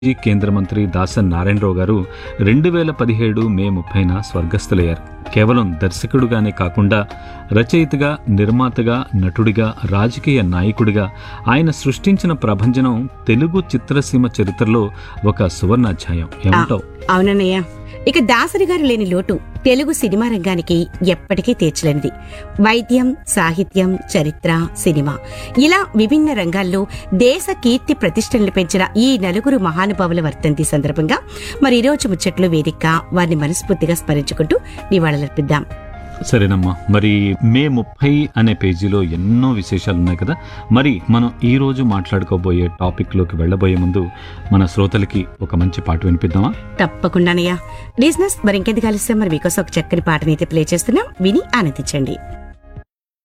మాజీ కేంద్ర మంత్రి దాసన్ నారాయణరావు గారు రెండు వేల పదిహేడు మే ముప్పైన స్వర్గస్థులయ్యారు కేవలం దర్శకుడుగానే కాకుండా రచయితగా నిర్మాతగా నటుడిగా రాజకీయ నాయకుడిగా ఆయన సృష్టించిన ప్రభంజనం తెలుగు చిత్రసీమ చరిత్రలో ఒక సువర్ణాధ్యాయం ఏమంటావు అవునన్నయ్య ఇక దాసరి గారు లేని లోటు తెలుగు సినిమా రంగానికి ఎప్పటికీ తీర్చలేనిది వైద్యం సాహిత్యం చరిత్ర సినిమా ఇలా విభిన్న రంగాల్లో దేశ కీర్తి ప్రతిష్టలు పెంచిన ఈ నలుగురు మహానుభావుల వర్తంతి సందర్భంగా మరి ఈ రోజు ముచ్చట్లు వేదికగా వారిని మనస్ఫూర్తిగా స్మరించుకుంటూ నివాళులర్పిద్దాం సరేనమ్మా మరి మే ముప్పై అనే పేజీలో ఎన్నో విశేషాలు ఉన్నాయి కదా మరి మనం ఈ రోజు మాట్లాడుకోబోయే టాపిక్లోకి వెళ్ళబోయే ముందు మన శ్రోతలకి ఒక మంచి పాట వినిపిద్దామా తప్పకుండానయ్యా లిజినెస్ మరి ఇంకెందుకు ఆలస్యం మరి మీకోసం ఒక చక్కని పాటనైతే ప్లే చేస్తున్నాం విని ఆనందించండి